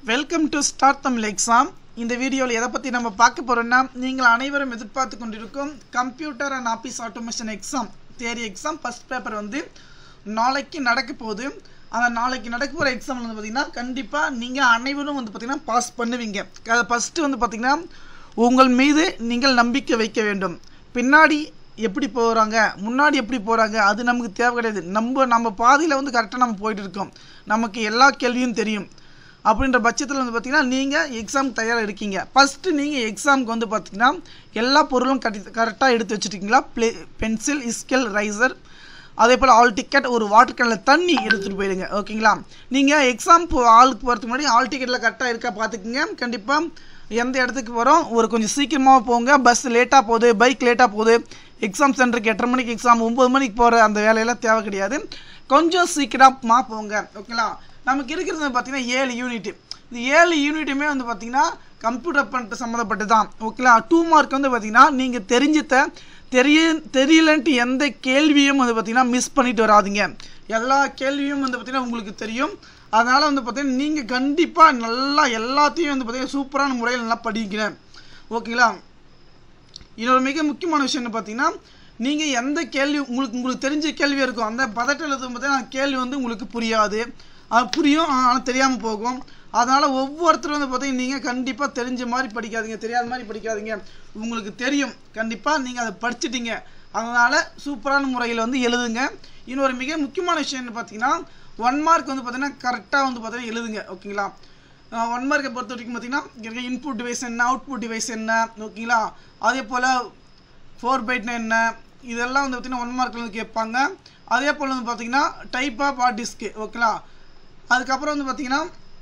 welcome to start Tamil exam இந்த வீடியோவில் எதை பற்றி நம்ம பார்க்க போகிறோம்னா நீங்கள் அனைவரும் எதிர்பார்த்து கொண்டிருக்கும் computer and office automation exam theory exam first paper வந்து நாளைக்கு நடக்க போகுது அந்த நாளைக்கு நடக்க போகிற எக்ஸாம் வந்து பார்த்திங்கன்னா கண்டிப்பாக நீங்கள் அனைவரும் வந்து பார்த்திங்கன்னா பாஸ் பண்ணுவீங்க அதை ஃபஸ்ட்டு வந்து பார்த்திங்கன்னா உங்கள் மீது நீங்கள் நம்பிக்கை வைக்க வேண்டும் பின்னாடி எப்படி போகிறாங்க முன்னாடி எப்படி போகிறாங்க அது நமக்கு தேவை கிடையாது நம்ம நம்ம பாதையில் வந்து கரெக்டாக நம்ம போயிட்டு இருக்கோம் நமக்கு எல்லா கேள்வியும் தெரியும் அப்படின்ற பட்சத்தில் வந்து பார்த்திங்கன்னா நீங்கள் எக்ஸாம் தயாராக இருக்கீங்க ஃபஸ்ட்டு நீங்கள் எக்ஸாமுக்கு வந்து பார்த்திங்கன்னா எல்லா பொருளும் கட்டி கரெக்டாக எடுத்து வச்சுருக்கீங்களா ப்ளே பென்சில் ஸ்கேல் ரைசர் அதே போல் ஆல் டிக்கெட் ஒரு வாட்டர் கேனில் தண்ணி எடுத்துகிட்டு போயிடுங்க ஓகேங்களா நீங்கள் எக்ஸாம் போ ஆளுக்கு போகிறதுக்கு முன்னாடி ஆல் டிக்கெட்டில் கரெக்டாக இருக்கா பார்த்துக்குங்க கண்டிப்பாக எந்த இடத்துக்கு வரோம் ஒரு கொஞ்சம் சீக்கிரமாக போங்க பஸ் லேட்டாக போகுது பைக் லேட்டாக போகுது எக்ஸாம் சென்டருக்கு எட்டரை மணிக்கு எக்ஸாம் ஒம்பது மணிக்கு போகிற அந்த வேலையெல்லாம் தேவை கிடையாது கொஞ்சம் சீக்கிரமாக போங்க ஓகேங்களா நமக்கு இருக்கிறது வந்து பார்த்திங்கன்னா ஏழு யூனிட் இந்த ஏழு யூனிட்டுமே வந்து பார்த்திங்கன்னா கம்ப்யூட்டர் பண்ணிட்டு சம்மந்தப்பட்டு தான் ஓகேங்களா டூ மார்க் வந்து பார்த்திங்கன்னா நீங்கள் தெரிஞ்சித்த தெரிய தெரியலன்ட்டு எந்த கேள்வியும் வந்து பார்த்திங்கன்னா மிஸ் பண்ணிட்டு வராதீங்க எல்லா கேள்வியும் வந்து பார்த்திங்கன்னா உங்களுக்கு தெரியும் அதனால் வந்து பார்த்திங்கன்னா நீங்கள் கண்டிப்பாக நல்லா எல்லாத்தையும் வந்து பார்த்திங்கன்னா சூப்பரான முறையில் நல்லா படிக்கிறேன் ஓகேங்களா இன்னொரு மிக முக்கியமான விஷயம் என்ன பார்த்தீங்கன்னா நீங்கள் எந்த கேள்வி உங்களுக்கு உங்களுக்கு தெரிஞ்ச கேள்வி இருக்கும் அந்த பதட்டம் எழுதும் பார்த்தீங்கன்னா கேள்வி வந்து உங்களுக்கு புரியாது அது புரியும் ஆனால் தெரியாமல் போகும் அதனால் ஒவ்வொருத்தரும் வந்து பார்த்தீங்கன்னா நீங்கள் கண்டிப்பாக தெரிஞ்ச மாதிரி படிக்காதீங்க தெரியாத மாதிரி படிக்காதீங்க உங்களுக்கு தெரியும் கண்டிப்பாக நீங்கள் அதை படிச்சிட்டீங்க அதனால் சூப்பரான முறையில் வந்து எழுதுங்க இன்னொரு மிக முக்கியமான விஷயம் என்ன பார்த்தீங்கன்னா ஒன் மார்க் வந்து பார்த்தீங்கன்னா கரெக்டாக வந்து பார்த்தீங்கன்னா எழுதுங்க ஓகேங்களா ஒன் மார்க்கை பொறுத்த வரைக்கும் பார்த்தீங்கன்னா இன்புட் டிவைஸ் என்ன அவுட்புட் டிவைஸ் என்ன ஓகேங்களா அதே போல் ஃபோர் பைட்னா என்ன இதெல்லாம் வந்து பார்த்திங்கன்னா ஒன் மார்க்கில் வந்து கேட்பாங்க அதே போல் வந்து பார்த்திங்கன்னா டைப் ஆஃப் ஹார்ட் டிஸ்க்கு ஓகேங்களா அதுக்கப்புறம் வந்து பார்த்திங்கன்னா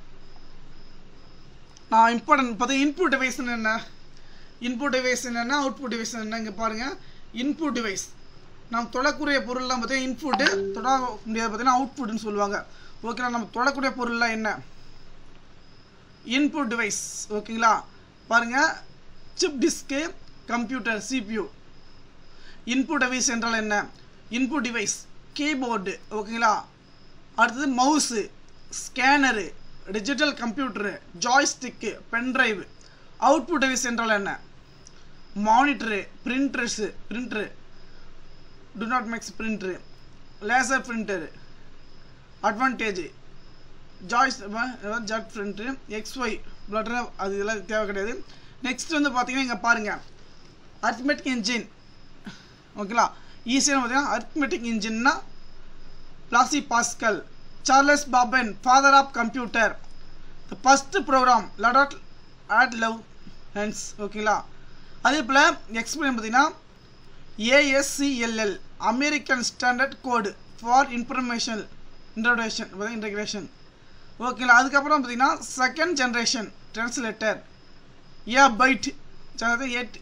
நான் இம்பார்ட்டன்ட் பார்த்தீங்கன்னா இன்புட் டிவைஸ் என்ன இன்புட் டிவைஸ் என்னென்னா அவுட்புட் டிவைஸ் என்ன இங்கே பாருங்கள் இன்புட் டிவைஸ் நம்ம தொடக்கூடிய பொருள்லாம் பார்த்தீங்கன்னா இன்புட்டு தொட முடியாது பார்த்தீங்கன்னா அவுட்புட்னு சொல்லுவாங்க ஓகேங்களா நம்ம தொடக்கூடிய பொருள்லாம் என்ன இன்புட் டிவைஸ் ஓகேங்களா பாருங்கள் chip disk computer CPU input device என்றால் என்ன இன்புட் டிவைஸ் கீபோர்டு ஓகேங்களா அடுத்தது mouse scanner digital computer joystick pendrive output device என்றால் என்ன மானிட்டரு பிரிண்டர்ஸு பிரிண்டரு டு நாட் மேக்ஸ் பிரிண்டரு லேசர் பிரிண்டரு அட்வான்டேஜ் ஜாய்ஸ் ஜட் பிரிண்ட்டு எக்ஸ் ஒய் பிளட்ரு அது இதெல்லாம் தேவை கிடையாது நெக்ஸ்ட் வந்து பார்த்தீங்கன்னா இங்கே பாருங்கள் அர்த்மெட்டிக் இன்ஜின் ஓகேங்களா ஈஸியாக பார்த்தீங்கன்னா அர்த்மெட்டிக் இன்ஜின்னா Blaise Pascal Charles Babbage father of computer the first program லடாட் ஆட் லவ் ஹென்ஸ் ஓகேங்களா அதே போல் எக்ஸ்பிளைன் பார்த்தீங்கன்னா ASCII American standard code for information இன்ட்ரடேஷன் பார்த்தீங்கன்னா இன்டகிரேஷன் ஓகேங்களா அதுக்கப்புறம் பார்த்தீங்கன்னா second generation translator a byte eight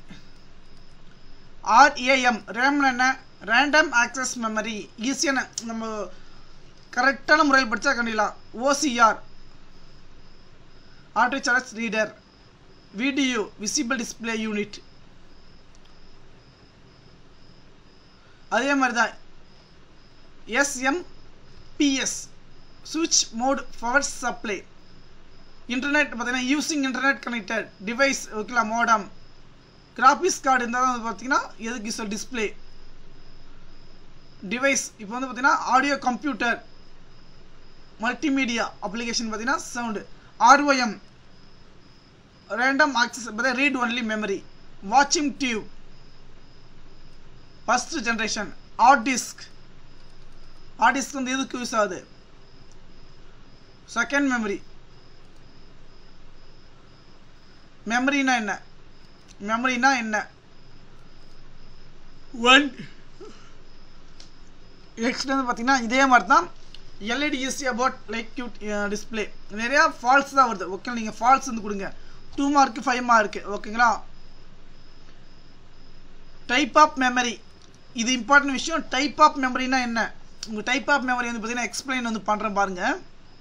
RAM RAM என்ன ரேண்டம் ஆக்சஸ் மெமரி ஈஸியான நம்ம கரெக்டான முறையில் படித்தா கண்டிக்கலாம் OCR auto charge reader video visible display unit அதே மாதிரி தான் எஸ்எம்பிஎஸ் சுவிட்ச் மோட் பவர் சப்ளை இன்டர்நெட் பார்த்தீங்கன்னா யூஸிங் இன்டர்நெட் கனெக்டட் டிவைஸ் ஓகேங்களா மோடம் கிராஃபிக்ஸ் கார்டு இருந்தால் தான் வந்து பார்த்தீங்கன்னா எதுக்கு சொல் டிஸ்பிளே டிவைஸ் இப்போ வந்து பார்த்தீங்கன்னா ஆடியோ கம்ப்யூட்டர் மல்டிமீடியா அப்ளிகேஷன் பார்த்தீங்கன்னா சவுண்டு ஆர்ஓஎம் ரேண்டம் ஆக்சஸ் பார்த்தீங்கன்னா ரீட் ஒன்லி மெமரி வாட்சிங் tube first generation hard disk hard disk வந்து எதுக்கு யூஸ் ஆகுது செகண்ட் மெமரி மெமரினா என்ன மெமரினா என்ன ஒன் நெக்ஸ்ட் வந்து பார்த்தீங்கன்னா இதே மாதிரி தான் LED easy about like cute display நிறையா ஃபால்ஸ் தான் வருது ஓகே நீங்கள் ஃபால்ஸ் வந்து கொடுங்க டூ மார்க்கு ஃபைவ் மார்க்கு ஓகேங்களா டைப் ஆஃப் மெமரி இது இம்பார்ட்டன்ட் விஷயம் டைப் ஆஃப் மெமரினா என்ன உங்கள் டைப் ஆஃப் மெமரி வந்து பார்த்தீங்கன்னா எக்ஸ்பிளைன் வந்து பண்ணுறேன் பாருங்கள்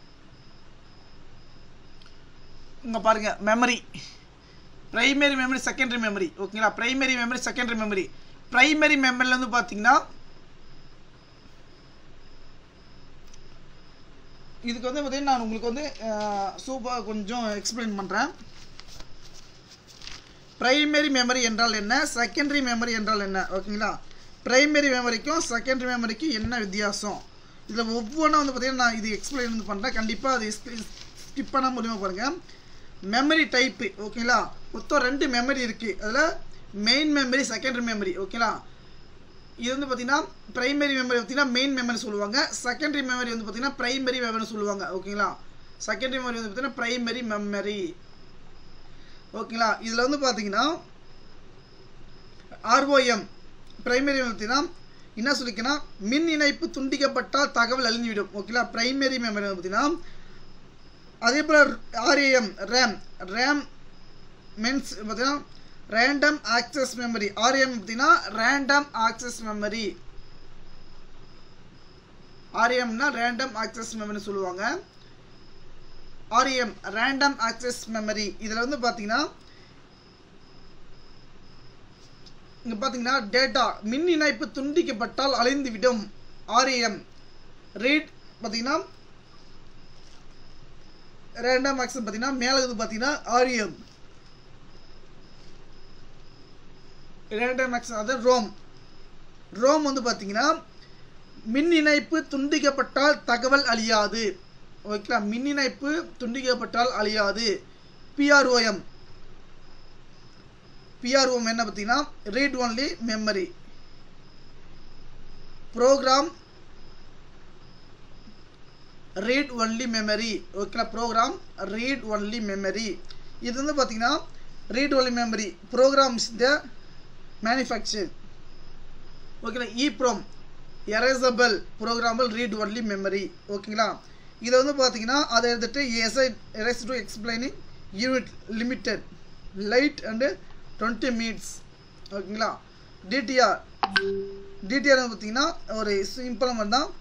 இங்கே பாருங்கள் memory primary memory secondary memory ஓகேங்களா primary memory secondary memory primary மெமரியில் வந்து பார்த்தீங்கன்னா இதுக்கு வந்து பார்த்தீங்கன்னா நான் உங்களுக்கு வந்து சூப்பர் கொஞ்சம் எக்ஸ்பிளைன் பண்ணுறேன் பிரைமரி மெமரி என்றால் என்ன செகண்டரி மெமரி என்றால் என்ன ஓகேங்களா பிரைமரி மெமரிக்கும் செகண்டரி மெமரிக்கும் என்ன வித்தியாசம் இதில் ஒவ்வொன்றும் வந்து பார்த்தீங்கன்னா நான் இது எக்ஸ்பிளைன் வந்து பண்ணுறேன் கண்டிப்பாக அது ஸ்கிப் பண்ண முடியுமா பாருங்கள் மெமரி டைப்பு ஓகேங்களா மொத்தம் ரெண்டு மெமரி இருக்குது அதில் மெயின் மெமரி செகண்டரி மெமரி ஓகேங்களா இது வந்து பார்த்தீங்கன்னா பிரைமரி மெமரி பார்த்தீங்கன்னா மெயின் மெமரி சொல்லுவாங்க செகண்டரி மெமரி வந்து பார்த்தீங்கன்னா பிரைமரி மெமரி சொல்லுவாங்க ஓகேங்களா செகண்டரி மெமரி வந்து பார்த்தீங்கன்னா பிரைமரி மெமரி ஓகேங்களா இதில் வந்து பார்த்தீங்கன்னா ஆர்ஓஎம் பிரைமரி பார்த்தீங்கன்னா என்ன சொல்லிக்கன்னா மின் இணைப்பு துண்டிக்கப்பட்டால் தகவல் அழிந்துவிடும் ஓகேங்களா பிரைமரி மெமரி பார்த்தீங்கன்னா அதே போல் ஆர்ஏஎம் ரேம் ரேம் மென்ஸ் பார்த்தீங்கன்னா ரேண்டம் ஆக்சஸ் மெமரி ஆர்ஏஎம் பார்த்தீங்கன்னா ரேண்டம் ஆக்சஸ் மெமரி ஆர்ஏஎம்னா ரேண்டம் ஆக்சஸ் மெமரி சொல்லுவாங்க ஆர்ஏஎம் ரேண்டம் ஆக்சஸ் மெமரி இதில் வந்து பார்த்தீங்கன்னா இங்கே பார்த்தீங்கன்னா டேட்டா மின் இணைப்பு துண்டிக்கப்பட்டால் அழிந்துவிடும் ஆர்ஏஎம் ரீட் பார்த்தீங்கன்னா ரேண்டம் ஆக்சஸ் பார்த்தீங்கன்னா மேலே வந்து பார்த்தீங்கன்னா ஆர்ஏஎம் ரேண்டம் ஆக்சஸ் அதாவது ரோம் ரோம் வந்து பார்த்தீங்கன்னா மின் இணைப்பு துண்டிக்கப்பட்டால் தகவல் அழியாது ஓகேங்களா மின் இணைப்பு துண்டிக்கப்பட்டால் அழியாது பிஆர்ஓஎம் பிஆர்ஓஎம் என்ன பார்த்தீங்கன்னா read only memory program read only memory ஓகேங்களா ப்ரோக்ராம் ரீட் ஒன்லி மெமரி இது வந்து பார்த்தீங்கன்னா read only memory programs the manufacture ஓகேங்களா EPROM erasable programmable read only memory ஓகேங்களா இதை வந்து பார்த்தீங்கன்னா அதை எடுத்துட்டு எஸ்ஐ erase to explaining unit limited light and twenty minutes ஓகேங்களா டிடிஆர் டிடிஆர் வந்து பார்த்தீங்கன்னா ஒரு சிம்பிள் தான்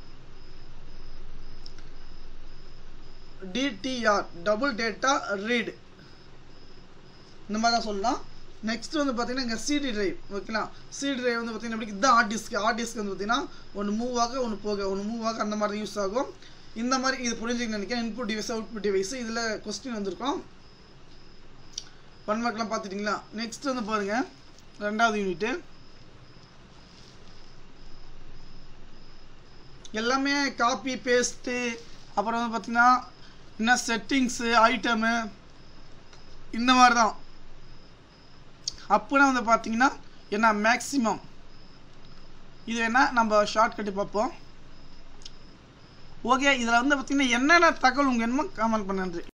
டிடிஆர் டபுள் டேட்டா ரீட் இந்த மாதிரி தான் சொல்லலாம் நெக்ஸ்ட் வந்து பார்த்தீங்கன்னா இங்கே சிடி டிரைவ் ஓகேங்களா சிடி டிரைவ் வந்து பார்த்தீங்கன்னா எப்படி இதுதான் ஹார்ட் டிஸ்க் ஹார்ட் டிஸ்க் வந்து பார்த்தீங்கன்னா ஒன்று மூவ் ஆக ஒன்று போக ஒன்று மூவ் ஆக அந்த மாதிரி யூஸ் ஆகும் இந்த மாதிரி இது புரிஞ்சுக்க நினைக்கிறேன் இன்புட் டிவைஸ் அவுட்புட் டிவைஸ் இதில் கொஸ்டின் வந்திருக்கோம் ஒன் மார்க்லாம் பார்த்துட்டிங்களா நெக்ஸ்ட் வந்து பாருங்கள் ரெண்டாவது யூனிட்டு எல்லாமே காப்பி பேஸ்ட்டு அப்புறம் வந்து பார்த்தீங்கன்னா என்ன செட்டிங்ஸு ஐட்டமு இந்த மாதிரி தான் அப்படின்னா வந்து பார்த்தீங்கன்னா என்ன மேக்ஸிமம் இது என்ன நம்ம ஷார்ட் கட்டி பார்ப்போம் ஓகே இதில் வந்து பார்த்தீங்கன்னா என்னென்ன தகவல் உங்கள் என்னமோ கமெண்ட் பண்ண நன்றி